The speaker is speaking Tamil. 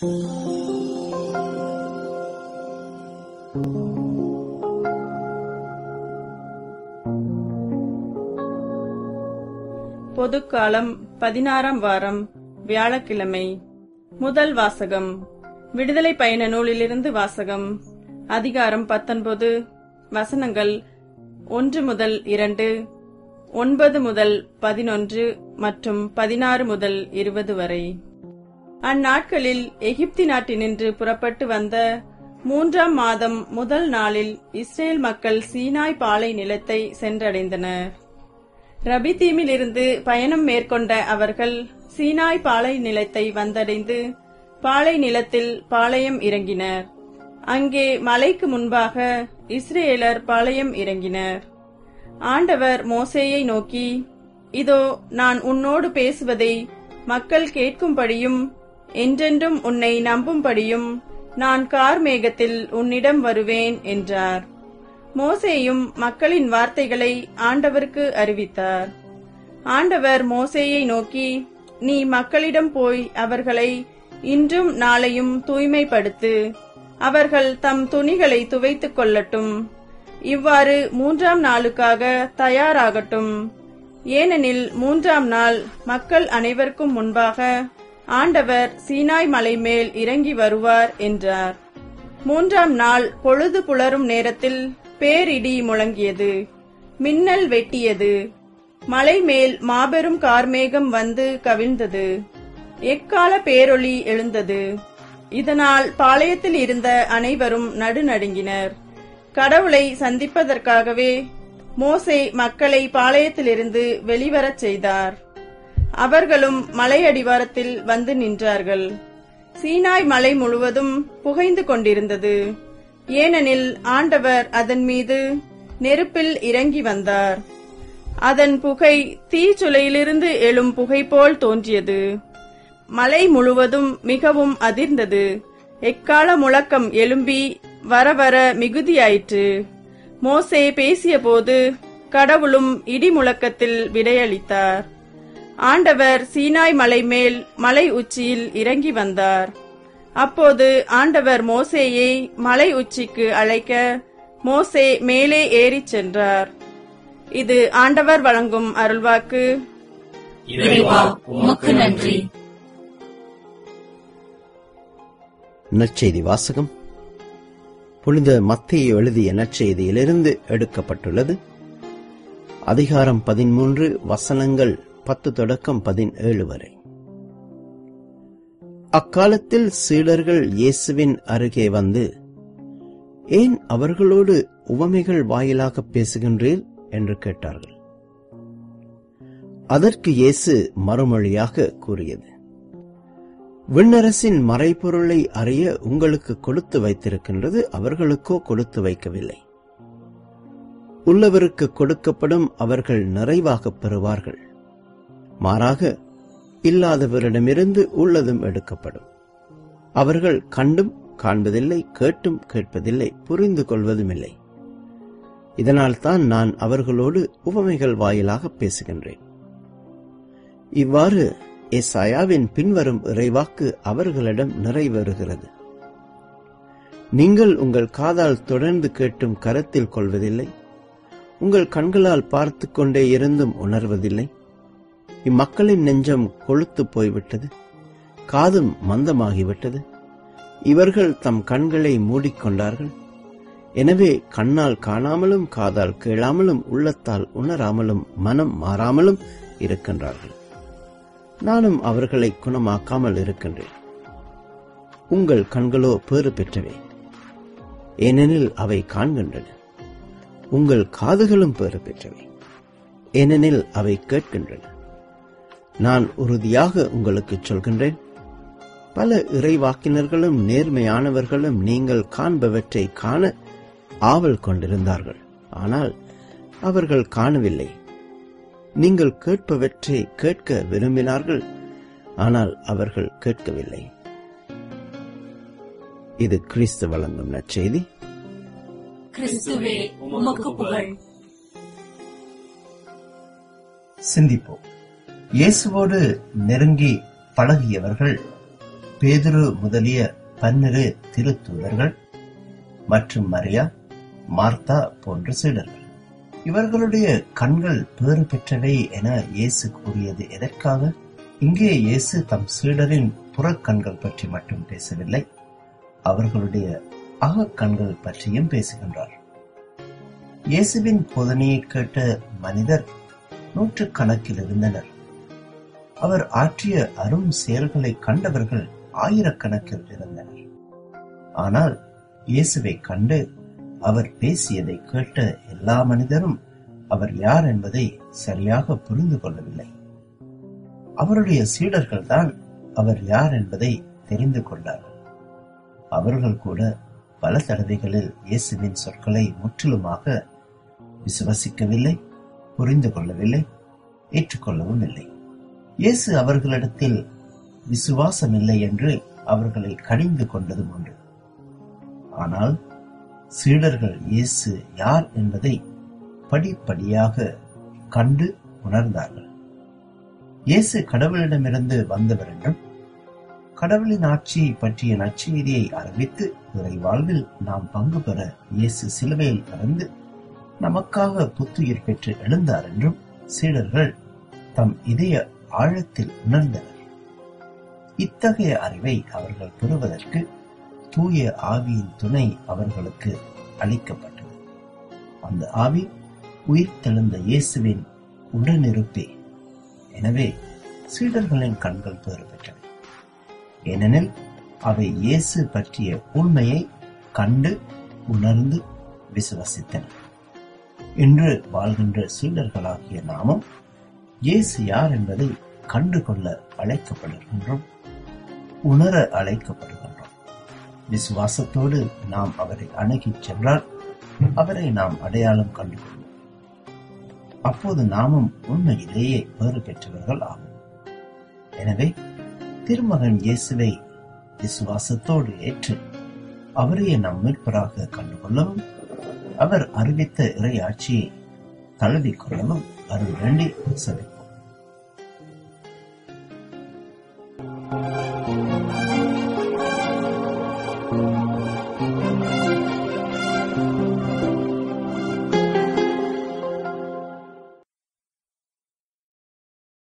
பொதுக்காலம் பதினாறாம் வாரம் வியாழக்கிழமை முதல் வாசகம் விடுதலை பயண நூலிலிருந்து வாசகம் அதிகாரம் பத்தொன்பது வசனங்கள் ஒன்று முதல் இரண்டு ஒன்பது முதல் பதினொன்று மற்றும் பதினாறு முதல் இருபது வரை அந்நாட்களில் எகிப்தி நாட்டினின்று புறப்பட்டு வந்த மூன்றாம் மாதம் முதல் நாளில் இஸ்ரேல் மக்கள் சீனாய் பாலை நிலத்தை சென்றடைந்தனர் ரபிதீமிலிருந்து பயணம் மேற்கொண்ட அவர்கள் சீனாய் பாலை நிலத்தை வந்தடைந்து பாலை நிலத்தில் பாளையம் இறங்கினர் அங்கே மலைக்கு முன்பாக இஸ்ரேலர் பாளையம் இறங்கினர் ஆண்டவர் மோசேயை நோக்கி இதோ நான் உன்னோடு பேசுவதை மக்கள் கேட்கும்படியும் என்றென்றும் உன்னை நம்பும்படியும் நான் கார்மேகத்தில் உன்னிடம் வருவேன் என்றார் மோசேயும் மக்களின் வார்த்தைகளை ஆண்டவருக்கு அறிவித்தார் ஆண்டவர் மோசேயை நோக்கி நீ மக்களிடம் போய் அவர்களை இன்றும் நாளையும் தூய்மைப்படுத்து அவர்கள் தம் துணிகளை துவைத்துக் கொள்ளட்டும் இவ்வாறு மூன்றாம் நாளுக்காக தயாராகட்டும் ஏனெனில் மூன்றாம் நாள் மக்கள் அனைவருக்கும் முன்பாக ஆண்டவர் சீனாய் மலை மேல் இறங்கி வருவார் என்றார் மூன்றாம் நாள் பொழுது புலரும் நேரத்தில் பேரிடி முழங்கியது மின்னல் வெட்டியது மலை மேல் மாபெரும் கார்மேகம் வந்து கவிழ்ந்தது எக்கால பேரொளி எழுந்தது இதனால் பாளையத்தில் இருந்த அனைவரும் நடுநடுங்கினர் கடவுளை சந்திப்பதற்காகவே மோசே மக்களை பாளையத்திலிருந்து வெளிவரச் செய்தார் அவர்களும் மலையடிவாரத்தில் வந்து நின்றார்கள் சீனாய் மலை முழுவதும் புகைந்து கொண்டிருந்தது ஏனெனில் ஆண்டவர் அதன் மீது நெருப்பில் இறங்கி வந்தார் அதன் புகை தீச்சுளையிலிருந்து எழும் புகை போல் தோன்றியது மலை முழுவதும் மிகவும் அதிர்ந்தது எக்கால முழக்கம் எழும்பி வர வர மிகுதியாயிற்று மோசே பேசியபோது கடவுளும் இடி முழக்கத்தில் விடையளித்தார் ஆண்டவர் சீனாய் மலை மேல் மலை உச்சியில் இறங்கி வந்தார் அப்போது ஆண்டவர் மோசேயை மலை உச்சிக்கு அழைக்க மோசே மேலே ஏறிச் சென்றார் இது ஆண்டவர் வழங்கும் அருள்வாக்கு இறைவா உமக்கு நன்றி நற்செய்தி வாசகம் புனித மத்திய எழுதிய நற்செய்தியிலிருந்து எடுக்கப்பட்டுள்ளது அதிகாரம் பதிமூன்று வசனங்கள் பத்து தொடக்கம் பதினேழு வரை அக்காலத்தில் சீடர்கள் இயேசுவின் அருகே வந்து ஏன் அவர்களோடு உவமைகள் வாயிலாக பேசுகின்றீர் என்று கேட்டார்கள் அதற்கு இயேசு மறுமொழியாக கூறியது விண்ணரசின் மறைபொருளை அறிய உங்களுக்கு கொடுத்து வைத்திருக்கின்றது அவர்களுக்கோ கொடுத்து வைக்கவில்லை உள்ளவருக்கு கொடுக்கப்படும் அவர்கள் நிறைவாகப் பெறுவார்கள் மாறாக இல்லாதவரிடமிருந்து உள்ளதும் எடுக்கப்படும் அவர்கள் கண்டும் காண்பதில்லை கேட்டும் கேட்பதில்லை புரிந்து கொள்வதுமில்லை இதனால் தான் நான் அவர்களோடு உவமைகள் வாயிலாக பேசுகின்றேன் இவ்வாறு எசாயாவின் பின்வரும் இறைவாக்கு அவர்களிடம் நிறைவேறுகிறது நீங்கள் உங்கள் காதால் தொடர்ந்து கேட்டும் கரத்தில் கொள்வதில்லை உங்கள் கண்களால் பார்த்து கொண்டே இருந்தும் உணர்வதில்லை இம்மக்களின் நெஞ்சம் கொழுத்து போய்விட்டது காதும் மந்தமாகிவிட்டது இவர்கள் தம் கண்களை மூடிக்கொண்டார்கள் எனவே கண்ணால் காணாமலும் காதால் கேளாமலும் உள்ளத்தால் உணராமலும் மனம் மாறாமலும் இருக்கின்றார்கள் நானும் அவர்களை குணமாக்காமல் இருக்கின்றேன் உங்கள் கண்களோ பேறு பெற்றவை ஏனெனில் அவை காண்கின்றன உங்கள் காதுகளும் பேறு பெற்றவை ஏனெனில் அவை கேட்கின்றன நான் உறுதியாக உங்களுக்கு சொல்கின்றேன் பல இறைவாக்கினர்களும் நேர்மையானவர்களும் நீங்கள் காண்பவற்றை காண ஆவல் கொண்டிருந்தார்கள் ஆனால் அவர்கள் காணவில்லை நீங்கள் கேட்பவற்றை கேட்க விரும்பினார்கள் ஆனால் அவர்கள் கேட்கவில்லை இது கிறிஸ்து வழங்கும் நற்செய்தி கிறிஸ்துவே உமக்கு புகழ் சிந்திப்போம் இயேசுவோடு நெருங்கி பழகியவர்கள் பேதுரு முதலிய பன்னிரு திருத்தூதர்கள் மற்றும் மரியா மார்த்தா போன்ற சீடர்கள் இவர்களுடைய கண்கள் பேறு பெற்றவை என இயேசு கூறியது எதற்காக இங்கே இயேசு தம் சீடரின் புறக்கண்கள் பற்றி மட்டும் பேசவில்லை அவர்களுடைய அகக்கண்கள் பற்றியும் பேசுகின்றார் இயேசுவின் போதனையை கேட்ட மனிதர் நூற்றுக்கணக்கில் இருந்தனர் அவர் ஆற்றிய அரும் செயல்களை கண்டவர்கள் ஆயிரக்கணக்கில் இருந்தனர் ஆனால் இயேசுவை கண்டு அவர் பேசியதை கேட்ட எல்லா மனிதரும் அவர் யார் என்பதை சரியாக புரிந்து கொள்ளவில்லை அவருடைய சீடர்கள் தான் அவர் யார் என்பதை தெரிந்து கொண்டார்கள் அவர்கள் கூட பல தடவைகளில் இயேசுவின் சொற்களை முற்றிலுமாக விசுவசிக்கவில்லை புரிந்து கொள்ளவில்லை ஏற்றுக்கொள்ளவும் இல்லை இயேசு அவர்களிடத்தில் விசுவாசமில்லை என்று அவர்களை கடிந்து கொண்டதும் உண்டு ஆனால் சீடர்கள் இயேசு யார் என்பதை படிப்படியாக கண்டு உணர்ந்தார்கள் இயேசு கடவுளிடமிருந்து வந்தவர் என்றும் கடவுளின் ஆட்சியை பற்றிய நற்செய்தியை அறிவித்து இறை வாழ்வில் நாம் பங்கு பெற இயேசு சிலுவையில் பிறந்து நமக்காக புத்துயிர் பெற்று எழுந்தார் என்றும் சீடர்கள் தம் இதய ஆழத்தில் உணர்ந்தனர் இத்தகைய அறிவை அவர்கள் பெறுவதற்கு தூய ஆவியின் துணை அவர்களுக்கு அளிக்கப்பட்டது அந்த ஆவி உயிர் தெழுந்த இயேசுவின் உடனிருப்பே எனவே சீடர்களின் கண்கள் பேறு பெற்றன ஏனெனில் அவை இயேசு பற்றிய உண்மையை கண்டு உணர்ந்து விசுவசித்தன இன்று வாழ்கின்ற சீடர்களாகிய நாமும் இயேசு யார் என்பதை கண்டு கொள்ள அழைக்கப்படுகின்றோம் உணர அழைக்கப்படுகின்றோம் விசுவாசத்தோடு நாம் அவரை அணுகிச் சென்றால் அவரை நாம் அடையாளம் கண்டு கொள்வோம் அப்போது நாமும் உண்மையிலேயே வேறு பெற்றவர்கள் ஆகும் எனவே திருமகன் இயேசுவை விசுவாசத்தோடு ஏற்று அவரையே நம் மீட்பராக கண்டுகொள்ளவும் அவர் அறிவித்த இறை ஆட்சியை தழுவிக் கொள்ளவும் அருள் வேண்டி செலுத்த